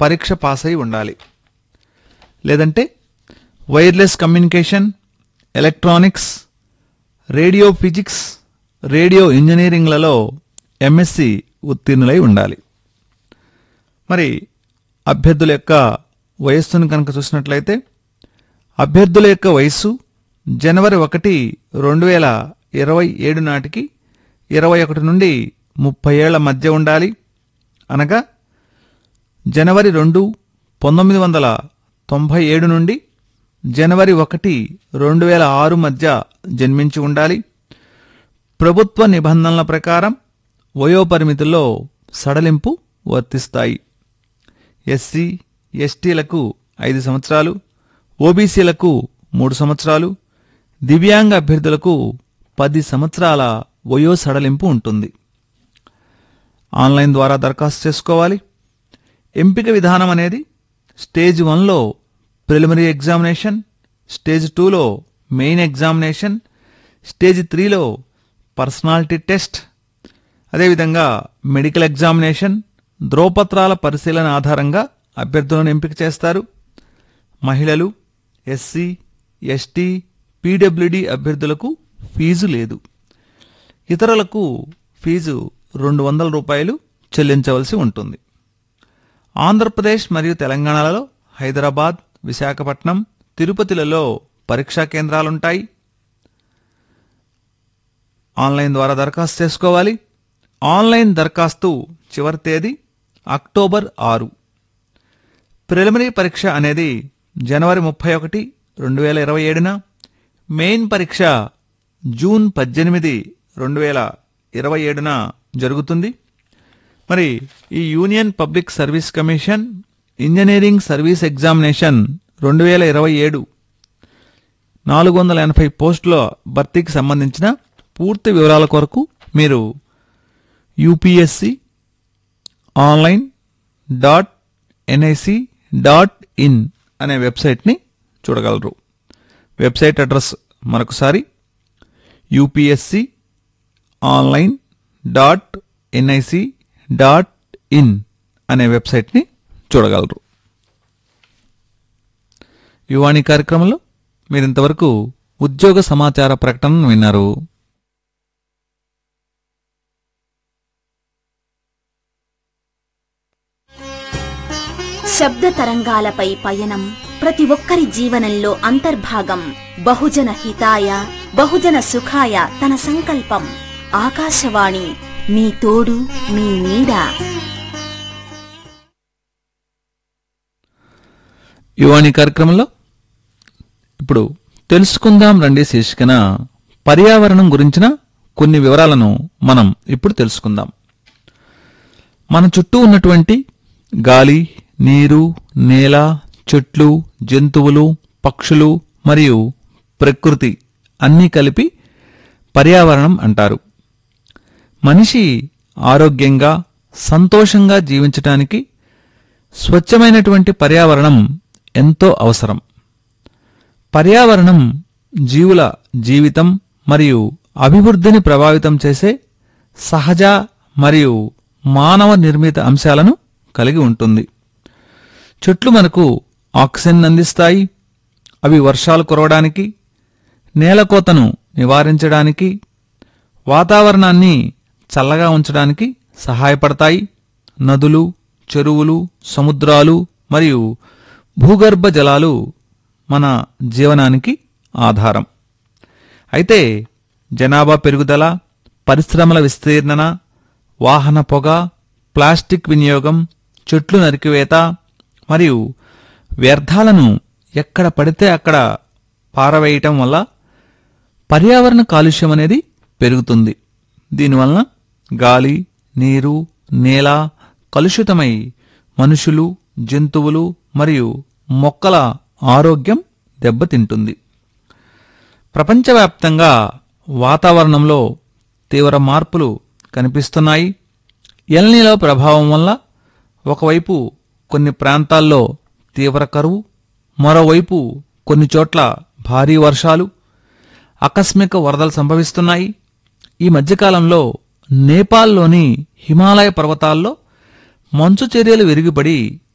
పరీక్ష పాస్ అయి ఉండాలి లేదంటే wireless communication electronics radio physics radio ఇంజనీరింగ్లలో ఎంఎస్సి ఉత్తీర్ణులై ఉండాలి మరి అభ్యర్థుల యొక్క వయస్సును కనుక చూసినట్లయితే అభ్యర్థుల యొక్క వయస్సు జనవరి ఒకటి రెండు వేల ఇరవై ఏడు నాటికి ఇరవై ఒకటి నుండి ముప్పై ఏళ్ల మధ్య ఉండాలి అనగా జనవరి రెండు పంతొమ్మిది వందల తొంభై ఏడు నుండి జనవరి ఒకటి రెండు వేల ఆరు మధ్య జన్మించి ఉండాలి ప్రభుత్వ నిబంధనల ప్రకారం వయోపరిమితుల్లో సడలింపు వర్తిస్తాయి ఎస్సీ ఎస్టీలకు ఐదు సంవత్సరాలు ఓబీసీలకు మూడు సంవత్సరాలు దివ్యాంగ అభ్యర్థులకు పది సంవత్సరాల వయో సడలింపు ఉంటుంది ఆన్లైన్ ద్వారా దరఖాస్తు చేసుకోవాలి ఎంపిక విధానం అనేది స్టేజ్ వన్లో ప్రిలిమినరీ ఎగ్జామినేషన్ స్టేజ్ టూలో మెయిన్ ఎగ్జామినేషన్ స్టేజ్ త్రీలో పర్సనాలిటీ టెస్ట్ అదేవిధంగా మెడికల్ ఎగ్జామినేషన్ ధ్రువపత్రాల పరిశీలన ఆధారంగా అభ్యర్థులను ఎంపిక చేస్తారు మహిళలు ఎస్సీ ఎస్టీ పీడబ్ల్యూడి అభ్యర్థులకు ఫీజు లేదు ఇతరులకు ఫీజు రెండు వందల రూపాయలు చెల్లించవలసి ఉంటుంది ఆంధ్రప్రదేశ్ మరియు తెలంగాణలలో హైదరాబాద్ విశాఖపట్నం తిరుపతిలలో పరీక్షా కేంద్రాలుంటాయి ఆన్లైన్ ద్వారా దరఖాస్తు చేసుకోవాలి ఆన్లైన్ దరఖాస్తు చివరి తేదీ అక్టోబర్ ఆరు ప్రిలిమినరీ పరీక్ష అనేది జనవరి ముప్పై ఒకటి రెండు వేల ఇరవై ఏడున మెయిన్ పరీక్ష జూన్ పద్దెనిమిది రెండు వేల ఇరవై ఏడున జరుగుతుంది మరి ఈ union public service commission engineering service examination రెండు వేల ఇరవై ఏడు నాలుగు వందల ఎనభై పోస్టుల భర్తీకి సంబంధించిన పూర్తి వివరాల కొరకు మీరు UPSC online dot NIC dot in అనే వెబ్సైట్ని చూడగలరు వెబ్సైట్ అడ్రస్ మరొకసారి UPSC online dot NIC dot in అనే వెబ్సైట్ని చూడగలరు యువాణి కార్యక్రమంలో మీరు ఇంతవరకు ఉద్యోగ సమాచార ప్రకటనను విన్నారు శబ్ద తరంగాలపై పయనం ప్రతి ఒక్కరి జీవనంలో అంతర్భాగం బహుజన హితాయ బహుజన సుఖాయ తన సంకల్పం ఆకాశవాణి మీ తోడు మీ నీడ యువాణి కార్యక్రమంలో ఇప్పుడు తెలుసుకుందాం రండి శీర్షికన పర్యావరణం గురించిన కొన్ని వివరాలను మనం ఇప్పుడు తెలుసుకుందాం మన చుట్టూ ఉన్నటువంటి గాలి నీరు నేల చెట్లు జంతువులు పక్షులు మరియు ప్రకృతి అన్నీ కలిపి పర్యావరణం అంటారు మనిషి ఆరోగ్యంగా సంతోషంగా జీవించటానికి స్వచ్ఛమైనటువంటి పర్యావరణం ఎంతో అవసరం పర్యావరణం జీవుల జీవితం మరియు అభివృద్ధిని ప్రభావితం చేసే సహజ మరియు మానవ నిర్మిత అంశాలను కలిగి ఉంటుంది చెట్లు మనకు ఆక్సిజన్ అందిస్తాయి అవి వర్షాలు కురవడానికి నేలకోతను నివారించడానికి వాతావరణాన్ని చల్లగా ఉంచడానికి సహాయపడతాయి నదులు చెరువులు సముద్రాలు మరియు భూగర్భ జలాలు మన జీవనానికి ఆధారం అయితే జనాభా పెరుగుదల పరిశ్రమల విస్తీర్ణన వాహన పొగ ప్లాస్టిక్ వినియోగం చెట్లు నరికివేత మరియు వ్యర్థాలను ఎక్కడ పడితే అక్కడ పారవేయటం వల్ల పర్యావరణ కాలుష్యం అనేది పెరుగుతుంది దీనివలన గాలి నీరు నేల కలుషితమై మనుషులు జంతువులు మరియు మొక్కల ఆరోగ్యం దెబ్బతింటుంది ప్రపంచవ్యాప్తంగా వాతావరణంలో తీవ్ర మార్పులు కనిపిస్తున్నాయి ఎల్నీలో ప్రభావం వల్ల ఒకవైపు కొన్ని ప్రాంతాల్లో తీవ్ర కరువు మరోవైపు కొన్ని చోట్ల భారీ వర్షాలు ఆకస్మిక వరదలు సంభవిస్తున్నాయి ఈ మధ్యకాలంలో నేపాల్లోని హిమాలయ పర్వతాల్లో మంచు చర్యలు విరిగిపడి